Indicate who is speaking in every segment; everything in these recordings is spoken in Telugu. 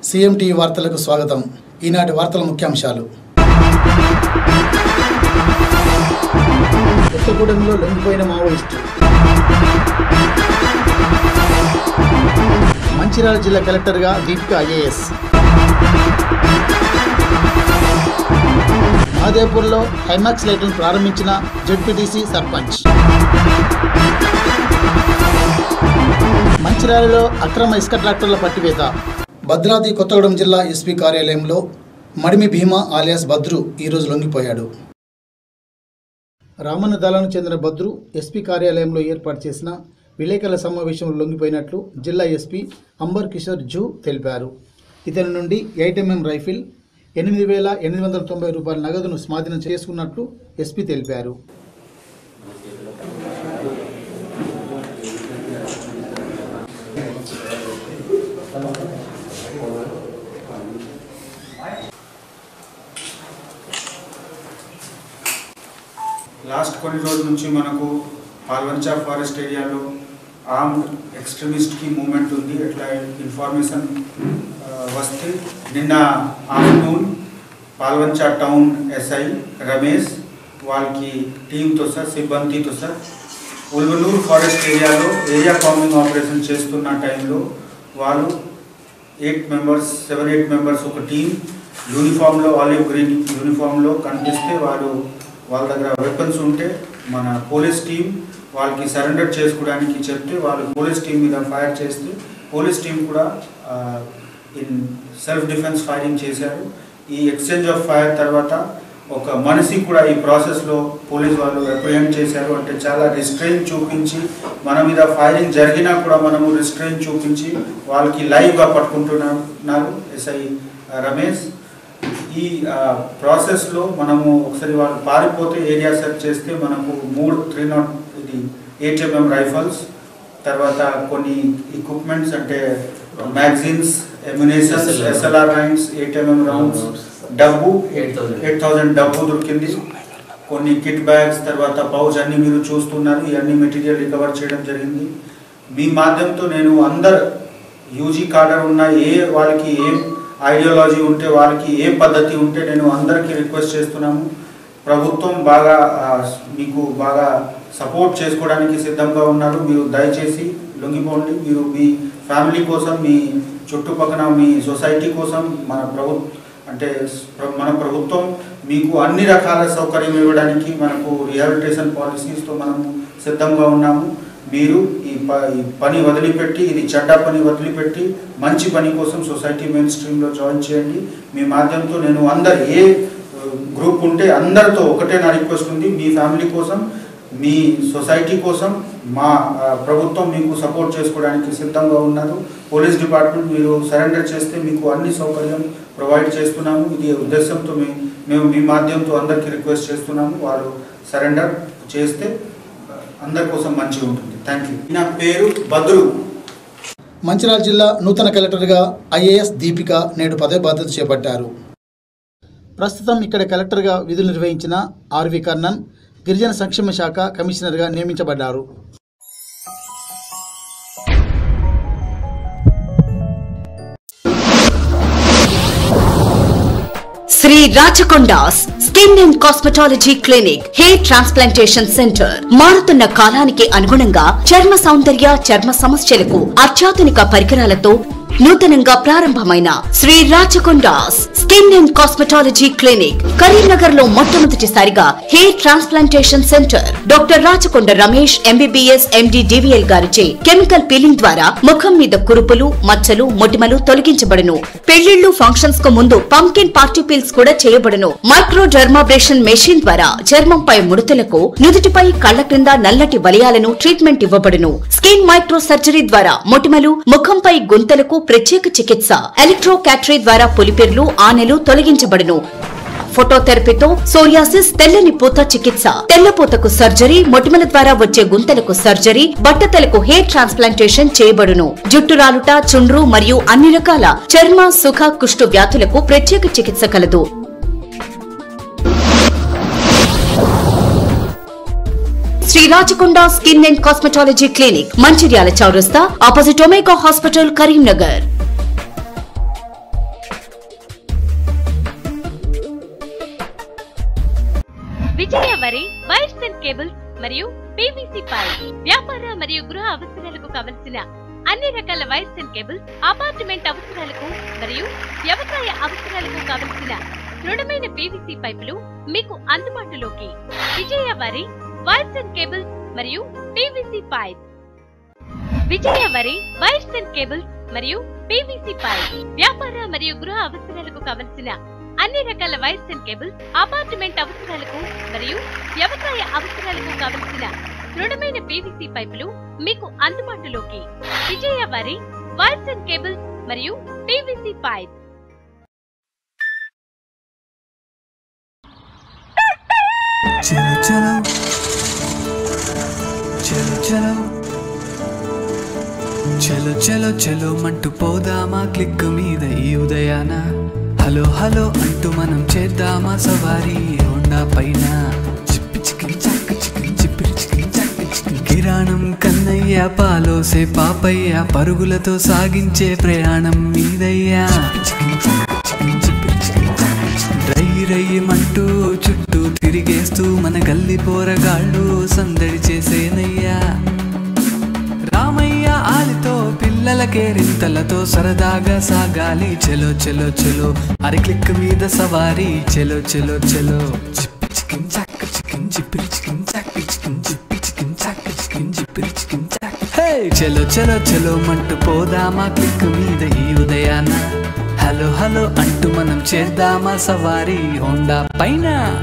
Speaker 1: సీఎం టీవీ వార్తలకు స్వాగతం ఈనాటి వార్తల ముఖ్యాంశాలు కొత్తగూడెంలో లొంగిపోయిన మావోయిస్టు మంచిర్యాల జిల్లా కలెక్టర్గా దీపిక ఐఏఎస్ మహదేవ్పూర్లో హైమాక్స్ లైట్లను ప్రారంభించిన జెడ్పీటీసీ సర్పంచ్ మంచిర్యాలలో అక్రమ ఇసుక ట్రాక్టర్ల పట్టివేత భద్రాద్రి కొత్తగూడెం జిల్లా ఎస్పీ కార్యాలయంలో మడిమి భీమా ఆలియాస్ భద్రు ఈరోజు లొంగిపోయాడు రామన్న దళానికి చెందిన భద్రు ఎస్పీ కార్యాలయంలో ఏర్పాటు చేసిన విలేకరుల సమావేశంలో లొంగిపోయినట్లు జిల్లా ఎస్పీ అంబర్ కిషోర్ జూ తెలిపారు ఇతని నుండి ఎయిట్ ఎంఎం రైఫిల్ ఎనిమిది వేల ఎనిమిది వందల తొంభై రూపాయల నగదును స్వాధీనం చేసుకున్నట్లు ఎస్పీ తెలిపారు
Speaker 2: లాస్ట్ కొన్ని రోజుల నుంచి మనకు పాల్వంచా ఫారెస్ట్ ఏరియాలో ఆర్మ్డ్ ఎక్స్ట్రీమిస్ట్కి మూమెంట్ ఉంది ఎట్లా ఇన్ఫర్మేషన్ ఆ, వస్తే నిన్న afternoon Palvancha town SI Ramesh వాళ్ళకి టీంతో సార్ సిబ్బందితో సార్ ఉల్వనూరు ఫారెస్ట్ ఏరియాలో ఏరియా కాంబింగ్ ఆపరేషన్ చేస్తున్న టైంలో వాళ్ళు eight members seven eight members ఒక టీం యూనిఫామ్లో ఆలివ్ గ్రీన్ యూనిఫామ్లో కనిపిస్తే వారు వాళ్ళ దగ్గర వెపన్స్ ఉంటే మన పోలీస్ టీం వాళ్ళకి సరెండర్ చేసుకోవడానికి చెప్తే వాళ్ళు పోలీస్ టీం మీద ఫైర్ చేస్తే పోలీస్ టీం కూడా ఇన్ సెల్ఫ్ డిఫెన్స్ ఫైరింగ్ చేశారు ఈ ఎక్స్చేంజ్ ఆఫ్ ఫైర్ తర్వాత ఒక మనిషి కూడా ఈ ప్రాసెస్లో పోలీస్ వాళ్ళు రిప్రజెంట్ చేశారు అంటే చాలా రిస్ట్రెయిన్ చూపించి మన మీద ఫైరింగ్ జరిగినా కూడా మనము రిస్ట్రెయిన్ చూపించి వాళ్ళకి లైవ్గా పట్టుకుంటున్నారు ఎస్ఐ రమేష్ ఈ ప్రాసెస్లో మనము ఒకసారి వాళ్ళు పారిపోతే ఏరియా సెర్చ్ చేస్తే మనకు మూడు త్రీ నాట్ ఇది ఎయిట్ ఎంఎం రైఫల్స్ తర్వాత కొన్ని ఎక్విప్మెంట్స్ అంటే magazines ammunitions
Speaker 3: SLR.
Speaker 2: SLR nines eight MM rounds డబ్బు
Speaker 3: 8,000.
Speaker 2: ఎయిట్ థౌజండ్ డబ్బు దొరికింది కొన్ని కిట్ బ్యాగ్స్ తర్వాత పౌచ్ అన్ని మీరు చూస్తున్నారు ఇవన్నీ మెటీరియల్ రికవర్ చేయడం జరిగింది మీ మాధ్యమంతో నేను అందరు యూజీ కార్డర్ ఉన్న ఏ వాళ్ళకి ఏం ఐడియాలజీ ఉంటే వాళ్ళకి ఏ పద్ధతి ఉంటే నేను అందరికీ రిక్వెస్ట్ చేస్తున్నాము ప్రభుత్వం బాగా ఆ, మీకు బాగా సపోర్ట్ చేసుకోవడానికి సిద్ధంగా ఉన్నారు మీరు దయచేసి లొంగిపోండి మీరు మీ ఫ్యామిలీ కోసం మీ చుట్టుపక్కల మీ సొసైటీ కోసం మన ప్రభు అంటే ప్ర- మన ప్రభుత్వం మీకు అన్ని రకాల సౌకర్యం ఇవ్వడానికి మనకు రిహాబిలిటేషన్ పాలసీస్తో మనము సిద్ధంగా ఉన్నాము మీరు ఈ ప ఈ పని వదిలిపెట్టి ఇది చెడ్డ పని వదిలిపెట్టి మంచి పని కోసం సొసైటీ మెయిన్ స్ట్రీమ్లో జాయిన్ చేయండి మీ మాధ్యమంతో నేను అందరు ఏ గ్రూప్ ఉంటే అందరితో ఒకటే నా రిక్వెస్ట్ ఉంది మీ ఫ్యామిలీ కోసం మీ సొసైటీ కోసం మా ఆ, ప్రభుత్వం మీకు సపోర్ట్ చేసుకోవడానికి సిద్ధంగా ఉన్నారు పోలీస్ డిపార్ట్మెంట్ మీరు సరెండర్ చేస్తే మీకు అన్ని సౌకర్యం ప్రొవైడ్ చేస్తున్నాము ఇది ఉద్దేశంతో మీ మేము మీ మాధ్యమంతో అందరికీ రిక్వెస్ట్ చేస్తున్నాము వారు సరెండర్ చేస్తే ఆ, అందరి కోసం మంచిగా ఉంటుంది థ్యాంక్ యూ నా పేరు బద్రు
Speaker 1: మంచిర్యాల జిల్లా నూతన కలెక్టర్గా ఐఏఎస్ దీపిక నేడు పదవి బాధ్యత చేపట్టారు ప్రస్తుతం ఇక్కడ కలెక్టర్గా విధులు నిర్వహించిన ఆర్వి కర్ణన్ గిరిజన సంక్షేమ శాఖ కమిషనర్గా నియమించబడ్డారు
Speaker 4: Shri Rachakondas skin and cosmetology clinic hair transplantation centre మారుతున్న కాలానికి అనుగుణంగా చర్మ సౌందర్య చర్మ సమస్యలకు అత్యాధునిక పరికరాలతో నూతనంగా ప్రారంభమైన Shri Rachakondas skin and cosmetology clinic Karimnagar లో మొట్టమొదటిసారిగా hair transplantation centre doctor Rachakonda Ramesh MBBS MD DVL గారిచే కెమికల్ పీలింగ్ ద్వారా ముఖం మీద కురుపులు మచ్చలు మొటిమలు తొలగించబడును పెళ్లిళ్లు ఫంక్షన్స్ కు ముందు పంకిన్ పార్టీ పీల్స్ కూడా చేయబడును మైక్రో డర్మాబ్రేషన్ మెషిన్ ద్వారా చర్మంపై ముడతలకు నుదుటిపై కళ్ల క్రింద నల్లటి వలయాలను ట్రీట్మెంట్ ఇవ్వబడును స్కిన్ మైక్రో సర్జరీ ద్వారా మొటిమలు ముఖంపై గుంతలకు ప్రత్యేక చికిత్స ఎలక్ట్రో క్యాటరీ ద్వారా పులిపిర్లు ఆనెలు తొలగించబడును ఫోటోథెరపీతో సోరియాసిస్ తెల్లని పూత చికిత్స తెల్లపూతకు సర్జరీ మొటిమల ద్వారా వచ్చే గుంతలకు సర్జరీ బట్టతలకు హెయిర్ ట్రాన్స్ప్లాంటేషన్ చేయబడును జుట్టు రాలుట చుండ్రు మరియు అన్ని రకాల చర్మ సుఖ కుష్టు వ్యాధులకు ప్రత్యేక చికిత్స కలదు Shri Rachakonda skin and cosmetology clinic Mancherial చౌరస్తా opposite Omega hospital Karimnagar
Speaker 3: cables మరియు పీవీసీ పైప్ వ్యాపార మరియు గృహ అవసరాలకు కావలసిన అన్ని రకాల వైర్స్ అండ్ కేబుల్స్ అపార్ట్మెంట్ అవసరాలకు మరియు వ్యవసాయ అవసరాలకు కావలసిన దృఢమైన పీవీసీ పైపులు మీకు అందుబాటులోకి విజయ వారి వైర్స్ అండ్ కేబుల్స్ మరియు పీవీసీ పైప్ విజయ వరి వైర్స్ అండ్ కేబుల్స్ మరియు పీవీసీ పైప్ వ్యాపార మరియు గృహ అవసరాలకు కావలసిన అన్ని రకాల వైర్స్ అండ్ కేబుల్స్ అపార్ట్మెంట్ అవసరాలకు మరియు వ్యవసాయ అవసరాలకు కావలసిన దృఢమైన పీవీసీ పైపులు మీకు అందుబాటులోకి విజయ వరి వైర్స్ అండ్ కేబుల్స్ మరియు పీవీసీ పైప్
Speaker 5: చలో చలో చలో చలో చలో చలో చలో మంటూ పోదామా క్లిక్ మీద ఈ ఉదయాన హలో హలో అంటూ మనం చేద్దామా సవారీ హోండా పైన చిప్పి చికిన్ చక్క చికిన్ చిప్పిరి చికిన్ చక్క చికిన్ కిరాణం కన్నయ్య పాలోసే పాపయ్య పరుగులతో సాగించే ప్రయాణం మీదయ్యా చికిన్ చక్క చికిన్ చిప్పిరి చికిన్ చక్క చికిన్ రై రయ్యమంటూ చుట్టూ తిరిగేస్తూ మన గల్లి పోరగాళ్ళు సందడి చేసేనయ్యా రామయ్య ఆలితో పిల్లలకే రింతలతో సరదాగా సాగాలి చెలో చెలో చెలో అరి క్లిక్ మీద సవారీ చెలో చెలో చెలో చిప్పి చికిన్ చాక్ చికిన్ చిప్పిరి చికిన్ చాక్ చికిన్ చిప్పి చికిన్ చాక్ చికిన్ చిప్పిరి చికిన్ చాక్ హే చెలో చెలో చెలో మంటూ పోదామా క్లిక్ మీద ఈ ఉదయాన హలో హలో అంటూ మనం చేద్దామా సవారీ హోండా పైన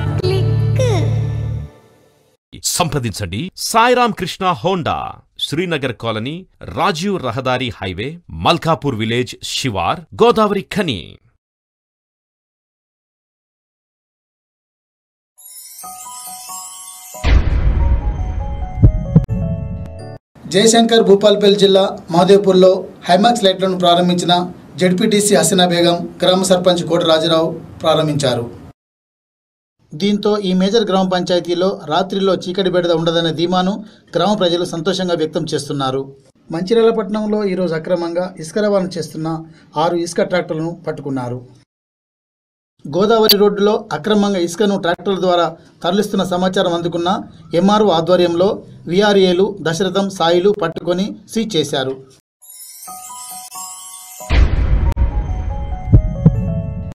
Speaker 6: సంప్రదించండి సాయిరామ్ కృష్ణ హోండా శ్రీనగర్ కాలనీ రాజీవ్ రహదారి హైవే మల్కాపూర్ విలేజ్ శివార్ గోదావరి ఖని
Speaker 1: జయశంకర్ భూపాల్పల్లి జిల్లా మాదేపూర్లో హైమాక్స్ లైట్లను ప్రారంభించిన జడ్పీటీసీ హసీనా బేగం గ్రామ సర్పంచ్ కోట రాజారావు ప్రారంభించారు దీంతో ఈ మేజర్ గ్రామ పంచాయతీలో రాత్రిలో చీకటి బెడద ఉండదనే ధీమాను గ్రామ ప్రజలు సంతోషంగా వ్యక్తం చేస్తున్నారు మంచిర్యాల పట్టణంలో ఈరోజు అక్రమంగా ఇసుక రవాణా చేస్తున్న ఆరు ఇసుక ట్రాక్టర్లను పట్టుకున్నారు గోదావరి రోడ్డులో అక్రమంగా ఇసుకను ట్రాక్టర్ల ద్వారా తరలిస్తున్న సమాచారం అందుకున్న ఎంఆర్ఓ ఆధ్వర్యంలో విఆర్ఏలు దశరథం సాయిలు పట్టుకొని సీజ్ చేశారు